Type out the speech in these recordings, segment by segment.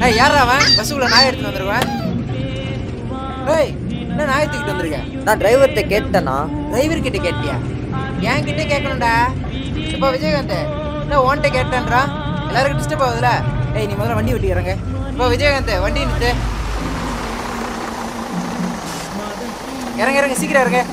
ஏய் யாரா அவன் பஸ்ஸுக்குள்ள நாய் எடுத்துட்டு வந்துருவேன் ஏய் என்ன நாய் தூக்கிட்டு வந்திருக்க நான் டிரைவர்கிட்ட கேட்டேனா டிரைவர் கிட்ட கேட்டியா என் கிட்ட கேட்கணும்டா இப்போ விஜயகாந்த் என்ன உன்கிட்ட கேட்டேன்றா எல்லாருக்கும் டிஸ்டர்ப் ஆகுதுல ஏய் நீ முதல்ல வண்டி ஓட்டி இறங்க இப்போ விஜயகாந்த் வண்டி நிறுத்து இறங்க இறங்க சீக்கிரம் இறங்க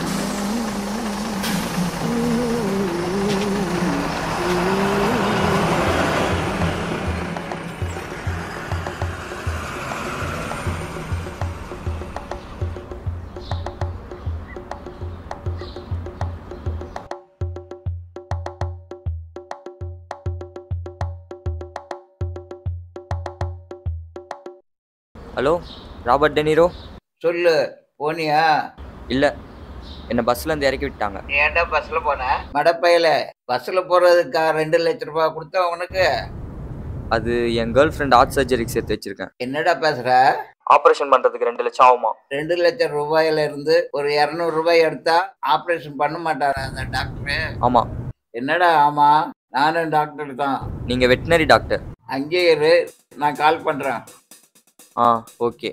ஹலோ ராபர்ட் டெனிரோ சொல்லு போனியா இல்லை என்னை பஸ்லேருந்து இறக்கி விட்டாங்க நீ ஏன்டா பஸ்ல போன மடப்பையில பஸ்ல போறதுக்கா ரெண்டு லட்ச ரூபாய் கொடுத்தா உனக்கு அது என் கேர்ள் ஃப்ரெண்ட் ஹார்ட் சர்ஜரிக்கு சேர்த்து வச்சிருக்கேன் என்னடா பேசுற ஆப்ரேஷன் பண்ணுறதுக்கு ரெண்டு லட்சம் ஆகுமா ரெண்டு லட்சம் ரூபாயில இருந்து ஒரு இரநூறு ரூபாய் எடுத்தா ஆபரேஷன் பண்ண மாட்டாரா அந்த டாக்டர் ஆமாம் என்னடா ஆமா நானும் டாக்டர் தான் நீங்கள் வெட்டினரி டாக்டர் அங்கேயே இரு நான் கால் பண்றேன் ஆ ஓகே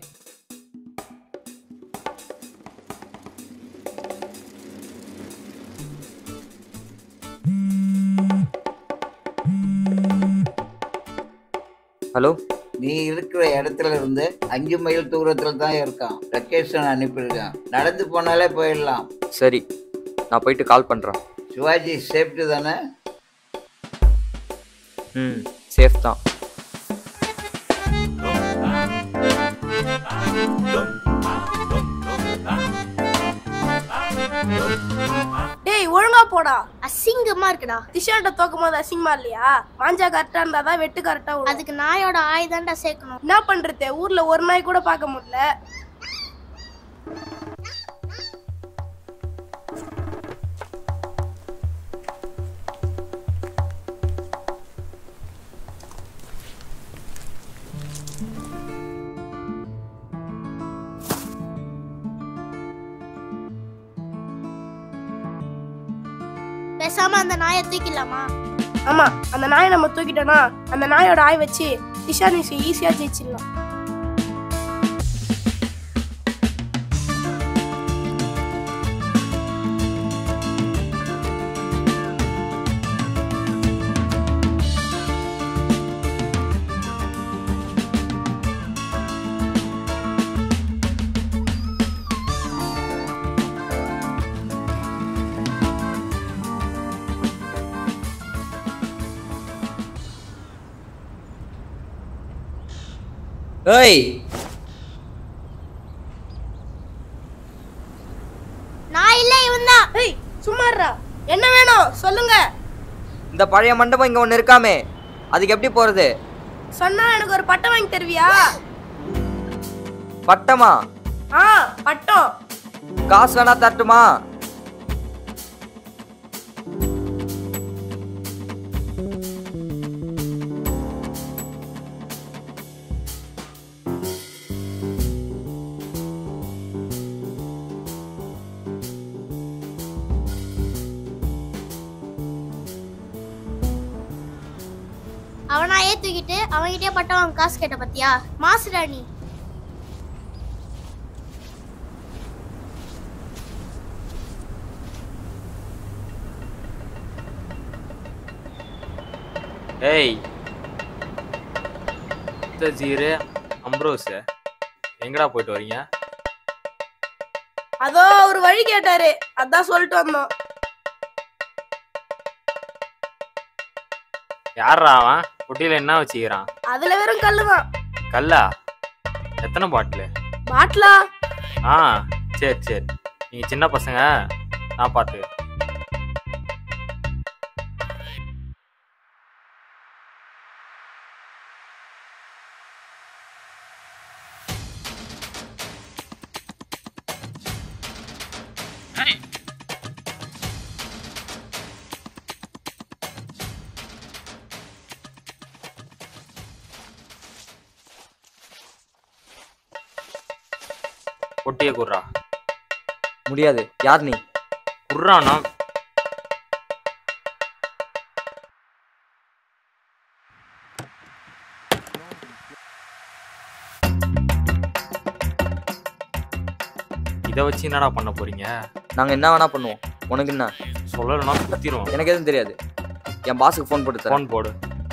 ஹலோ நீ இருக்கிற இடத்துல இருந்து அஞ்சு மைல் தூரத்துல தான் இருக்கான் லொக்கேஷன் அனுப்பியிருக்கேன் நடந்து போனாலே போயிடலாம் சரி நான் போயிட்டு கால் பண்ணுறேன் சிவாஜி சேஃப்டி தானே ம் சேஃப் தான் டேய் ஒழுங்கா போடா அசிங்கமா இருக்குடா டிஷர்ட்டை தோக்கும் போது அசிங்கமா இல்லையா மாஞ்சா கரெக்டா இருந்தாதான் வெட்டு கரெக்டா வரும் அதுக்கு நாயோட ஆயுதான்டா சேர்க்கணும் என்ன பண்றது ஊர்ல ஒரு நாய் கூட பார்க்க முடியல பேசாம அந்த நாயை தூக்கிடலாமா ஆமா அந்த நாயை நம்ம தூக்கிட்டோம்னா அந்த நாயோட ஆய் வச்சு டிஷா நியூஸ் ஈஸியா ஜெயிச்சிடலாம் ஏய் நான் இல்ல இவன் தான் ஏய் சும்மாறா என்ன வேணும் சொல்லுங்க இந்த பழைய மண்டபம் இங்கே ஒன்று இருக்காமே அதுக்கு எப்படி போகிறது சொன்னா எனக்கு ஒரு பட்டம் வாங்கி தருவியா பட்டமா ஆ பட்டம் காசு வேணா தட்டுமா அவனாயே தூக்கிட்டு அவன்கிட்டயே பட்டம் வாங்க காசு கேட்ட பத்தியா மாசுடா நீ ஏய் ஜீரு அம்ப்ரோஸ் எங்கடா போயிட்டு வரீங்க அதோ ஒரு வழி கேட்டாரு அதான் சொல்லிட்டு வந்தோம் யாரா அவன் குட்டியில என்ன வச்சுக்கிறான் அதுல வெறும் கல்லுதான் கல்லா எத்தனை பாட்டிலு பாட்டிலா ஆ சரி சரி நீங்க சின்ன பசங்க நான் பார்த்து பொட்டியை குர்றா முடியாது யார் நீ குர்றானா இதை வச்சு என்னடா பண்ண போறீங்க நாங்கள் என்ன வேணா பண்ணுவோம் உனக்கு என்ன சொல்லலைன்னா சுத்திரும் எனக்கு எதுவும் தெரியாது என் பாஸுக்கு ஃபோன் போட்டு தரேன் ஃபோன் போடு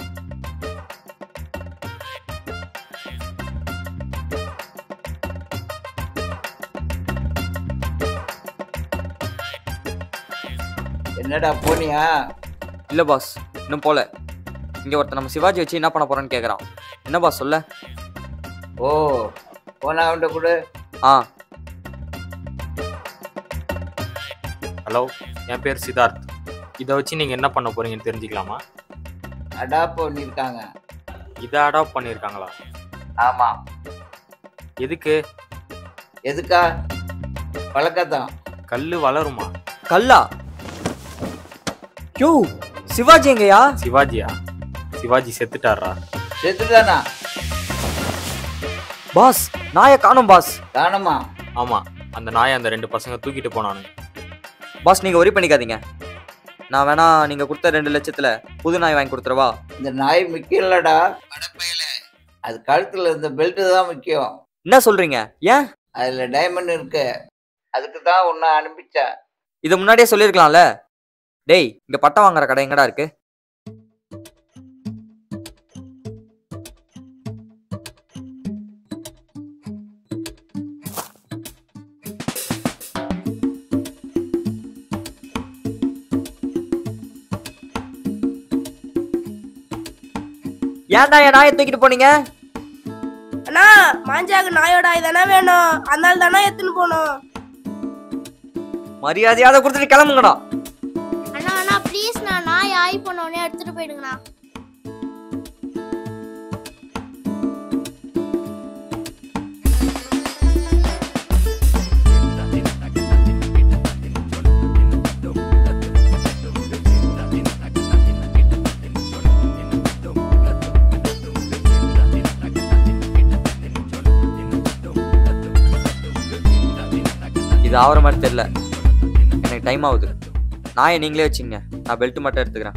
என்னடா போனியா இல்லை பாஸ் இன்னும் போல இங்கே ஒருத்தன் நம்ம சிவாஜி வச்சு என்ன பண்ண போறேன்னு கேட்குறான் என்ன பாஸ் சொல்ல ஓ போனா அவன்கிட்ட கூட ஆ ஹலோ என் பேர் சித்தார்த் இதை வச்சு நீங்கள் என்ன பண்ண போறீங்கன்னு தெரிஞ்சுக்கலாமா அடாப் பண்ணியிருக்காங்க இதை அடாப்ட் பண்ணியிருக்காங்களா ஆமா எதுக்கு எதுக்கா பழக்கத்தான் கல் வளருமா கல்லா யோ சிவாஜி எங்கயா சிவாஜியா சிவாஜி செத்துட்டாரா செத்துதானா பாஸ் நாயை காணோம் பாஸ் காணுமா ஆமாம் அந்த நாயை அந்த ரெண்டு பசங்க தூக்கிட்டு போனானுங்க பாஸ் நீங்கள் ஒரி பண்ணிக்காதீங்க நான் வேணா நீங்கள் கொடுத்த ரெண்டு லட்சத்தில் புது நாய் வாங்கி கொடுத்துருவா இந்த நாய் முக்கியம் இல்லடா படப்பையில அது கழுத்துல இருந்த பெல்ட் தான் முக்கியம் என்ன சொல்றீங்க ஏன் அதுல டைமண்ட் இருக்கு அதுக்கு தான் உன்னை அனுப்பிச்சேன் இதை முன்னாடியே சொல்லியிருக்கலாம்ல டேய் இங்க பட்டம் வாங்குற கடை எங்கடா இருக்கு ஏன்டா என் நாயை தூக்கிட்டு போனீங்க அண்ணா மாஞ்சாக்கு நாயோட ஆய் தானே வேணும் அதனால தானே எடுத்துன்னு போனோம் மரியாதையாத கொடுத்துட்டு கிளம்புங்கடா அண்ணா அண்ணா ப்ளீஸ் நான் நாய் ஆய் பண்ண உடனே எடுத்துட்டு போயிடுங்கண்ணா இது ஆகிற மாதிரி தெரியல எனக்கு டைம் ஆகுது நாயை நீங்களே வச்சுங்க நான் பெல்ட் மட்டும் எடுத்துக்கிறேன்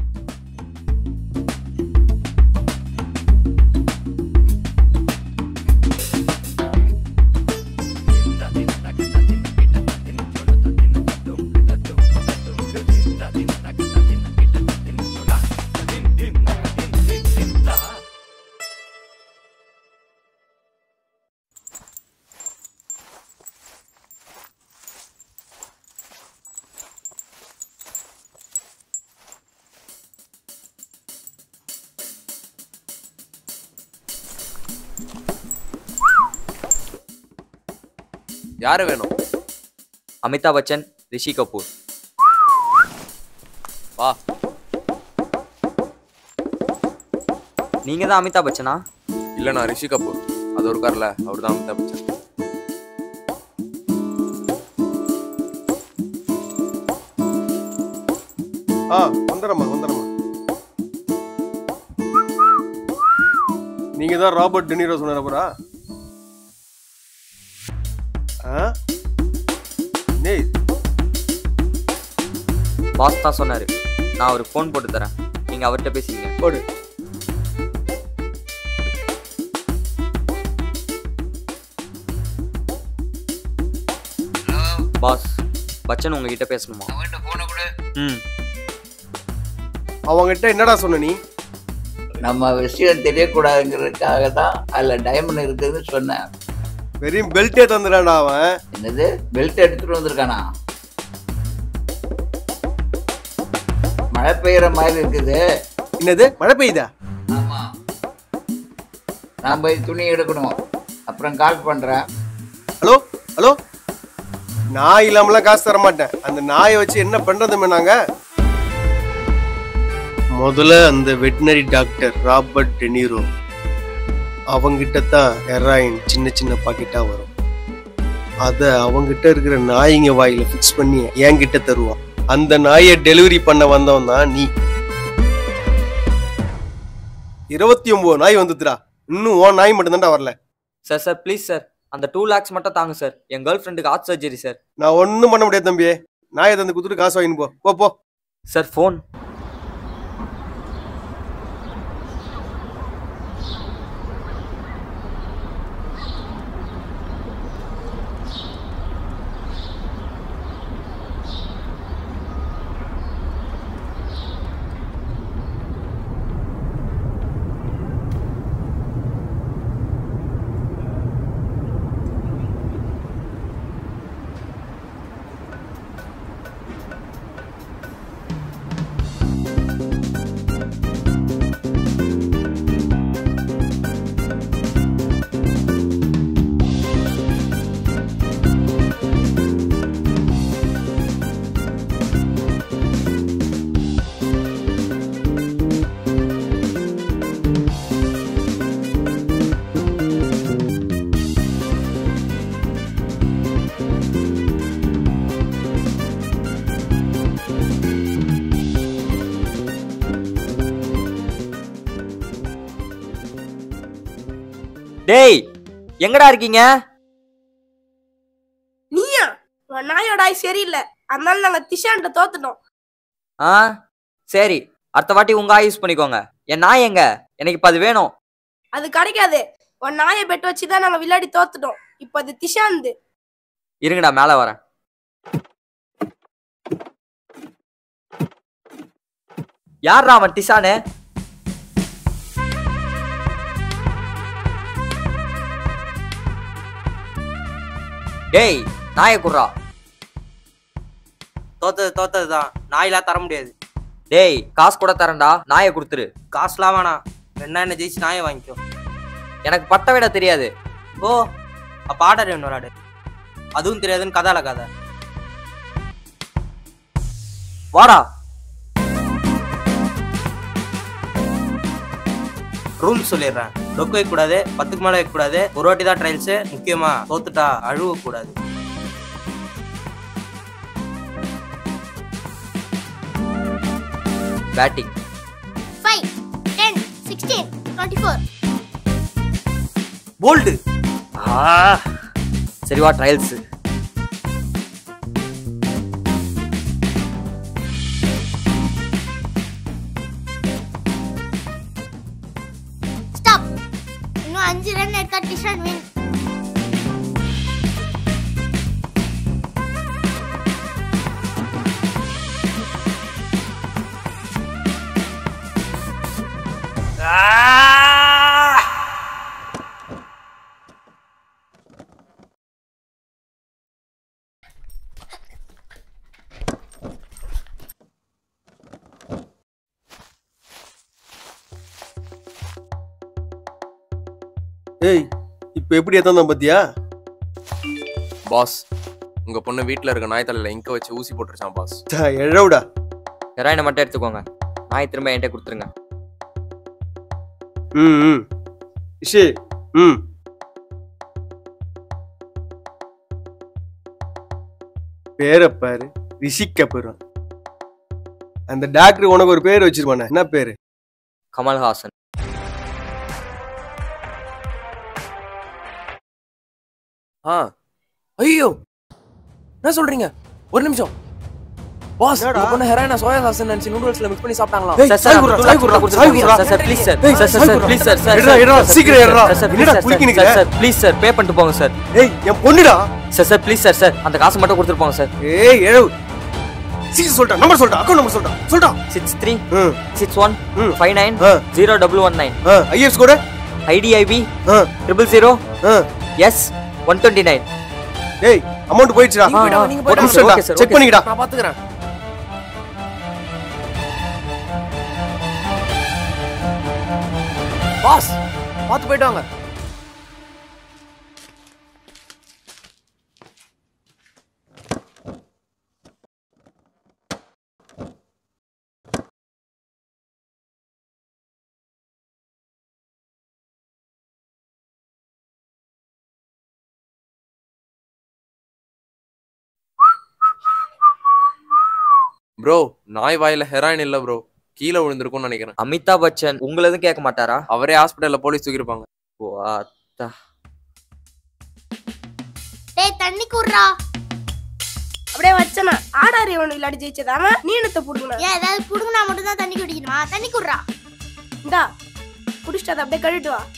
யாரு வேணும் அமிதாப் பச்சன் ரிஷி கபூர் வா நீங்க தான் அமிதாப் பச்சனா இல்ல நான் ரிஷி கபூர் அது ஒரு கார்ல அவர் தான் அமிதாப் பச்சன் ஆ வந்துடுறம்மா வந்துடுறம்மா நீங்க தான் ராபர்ட் டெனிரோ சொன்னாரப்பரா ஆ டேய் பாஸ் தான் சொன்னாரு நான் அவருக்கு ஃபோன் போட்டு தரேன் நீங்க அவர்கிட்ட பேசிங்க போடு பாஸ் பச்சன் உங்ககிட்ட பேசணுமா அவன்கிட்ட போன கூட ம் அவங்ககிட்ட என்னடா சொன்ன நீ நம்ம விஷயம் தெரியக்கூடாதுங்கிறதுக்காக தான் அதில் டைமண்ட் இருக்குதுன்னு சொன்னேன் வெறும் பெல்ட்டே தந்துடான்டா அவன் என்னது பெல்ட் எடுத்துட்டு வந்திருக்கானா மழை பெய்யுற மாதிரி இருக்குது என்னது மழை பெய்யுதா ஆமா நான் போய் துணி எடுக்கணும் அப்புறம் கால் பண்றேன் ஹலோ ஹலோ நாய் இல்லாமலாம் காசு தர மாட்டேன் அந்த நாயை வச்சு என்ன பண்றதுமே நாங்க முதல்ல அந்த வெட்டினரி டாக்டர் ராபர்ட் டெனிரோ அவங்கிட்ட தான் ஹெராயின் சின்ன சின்ன பாக்கெட்டா வரும் அத அவங்கிட்ட இருக்கிற நாய்ங்க வாயில ஃபிக்ஸ் பண்ணி என்கிட்ட தருவான் அந்த நாயை டெலிவரி பண்ண வந்தவன் தான் நீ இருபத்தி ஒன்பது நாய் வந்துதுடா இன்னும் உன் நாய் மட்டும்தான்டா வரல சார் சார் ப்ளீஸ் சார் அந்த டூ லேக்ஸ் மட்டும் தாங்க சார் என் கேர்ள் ஃப்ரெண்டுக்கு ஹார்ட் சர்ஜரி சார் நான் ஒன்றும் பண்ண முடியாது தம்பி நாயை தந்து குத்துட்டு காசு வாங்கின்னு போ போ போ சார் ஃபோன் டேய் எங்கடா இருக்கீங்க நீயா உன் நாயோட ஆய் சரியில்லை அதனால நாங்க திஷான்ட்ட தோத்துட்டோம் ஆ சரி அடுத்த வாட்டி உங்க ஆய் யூஸ் பண்ணிக்கோங்க என் நாய் எங்க எனக்கு இப்ப அது வேணும் அது கிடைக்காது உன் நாயை பெட் வச்சுதான் நாங்க விளையாடி தோத்துட்டோம் இப்போ அது திஷாந்து இருங்கடா மேல வரேன் யார்ரா அவன் டிசானு டேய் நாயை குர்றா தோத்தது தோத்தது தான் நாயெல்லாம் தர முடியாது டேய் காசு கூட தரேன்டா நாயை கொடுத்துரு காசுலாம் வேணாம் ரெண்டா என்ன ஜெயிச்சு நாயை வாங்கிக்கோ எனக்கு பட்ட விட தெரியாது ஓ அப்போ ஆர்டர் வேணும் விளாடு அதுவும் தெரியாதுன்னு கதால கதை வாடா ரூல்ஸ் சொல்லிடுறேன் டொக்கு வைக்கக்கூடாது பத்துக்கு மேலே வைக்கக்கூடாது ஒரு வாட்டி தான் ட்ரையல்ஸு முக்கியமா தோத்துட்டா அழுவக்கூடாது batting five ten sixteen twenty four bowled சரி வா ட்ரையல்ஸ் ஸ்டாப் இன்னும் அஞ்சு ரன் எடுத்தா டிஷான் வின் ஏய் இப்போ எப்படி எத்தான் பாத்தியா பாஸ் உங்க பொண்ணு வீட்ல இருக்க நாய் தலையில இங்க வச்சு ஊசி போட்டுருச்சான் பாஸ் எழவுடா ஹெராயினை மட்டும் எடுத்துக்கோங்க நாய் திரும்ப என்கிட்ட கொடுத்துருங்க ம் ம் இஷே ம் பேரை பாரு ரிஷிக் கபூர் அந்த டாக்டர் உனக்கு ஒரு பேர் வச்சிருவானே என்ன பேரு கமல்ஹாசன் ஆ ஐயோ என்ன சொல்றீங்க ஒரு நிமிஷம் பாஸ் உங்க பொண்ணு ஹெராயினா சோயா சாஸ் நினைச்சு நூடுல்ஸ்ல மிக்ஸ் பண்ணி சாப்பிட்டாங்களா ஏய், சாய் குடுறா, சாய் குடுறா, சாய் குடுறா. சார் சார் ப்ளீஸ் சார் ஏய், சார் சார் சாய் சார் குடுறா. ப்ளீஸ் சார் சார் எடுடா, எடுடா, சீக்கிரம் எடுடா. சார் சார் என்னடா ப்ளீஸ் குளிக்க சார் நிக்கிற? Sir sir please sir pay பண்ணிட்டு போங்க சார் ஏய் என் பொண்ணுடா sir sir please sir sir அந்த காசு மட்டும் கொடுத்துட்டு போங்க சார் ஏய் எழுவு சீக்கிரம் சொல்லிட்டா நம்பர் சொல்லிட்டா அக்கௌண்ட் நம்பர் சொல்லிட்டா சொல்லிட்டா six three hmm six one hmm. Five nine ah. Zero double one nine ah IFS கூட IDIB ah triple zero ah S one twenty nine ஏய் அமௌண்ட் போயிடுச்சுடா நீங்க போயிட்டு வாங்க, நீங்க ஒரு போயிட்டு நிமிஷம் வாங்க. Okay, sir, செக் okay, பண்ணிக்கிடா நான் பாத்துக்கிறேன் பாஸ் பாத்து போயிட்டு வாங்க ப்ரோ நாய் வாயில ஹெராயின் இல்ல ப்ரோ கீழே விழுந்திருக்கும்னு நினைக்கிறேன் அமிதாப் பச்சன் உங்களதும் கேட்க மாட்டாரா அவரே ஹாஸ்பிட்டல்ல போலீஸ் தூக்கிருப்பாங்க ஓ அத்தா டேய் தண்ணி குடுறா அப்படியே வச்சனா ஆடாரி அவன் விளையாடி ஜெயிச்சதாம நீ என்னத்தை புடுங்கின ஏன் ஏதாவது புடுங்கினா மட்டும் தான் தண்ணி குடிக்கணுமா தண்ணி குடுறா இந்தா குடிச்சிட்டு அதை அப்படியே கழுவிட்டு வா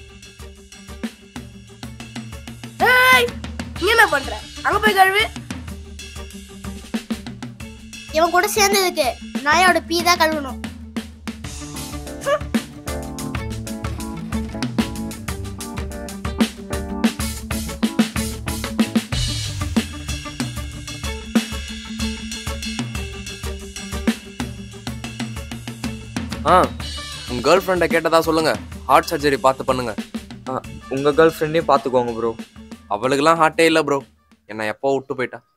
ஏய் நீ என்ன பண்ற அங்க போய் கழுவு இவன் கூட சேர்ந்ததுக்கு நாயோட பீ தான் கழுவணும் ஆ உங்க கேர்ள் ஃப்ரெண்டை கேட்டதா சொல்லுங்க ஹார்ட் சர்ஜரி பார்த்து பண்ணுங்க உங்க கேர்ள் ஃப்ரெண்டையும் பார்த்துக்கோங்க ப்ரோ அவளுக்கெல்லாம் ஹார்ட்டே இல்ல ப்ரோ என்ன எப்போ விட்டு போயிட்டா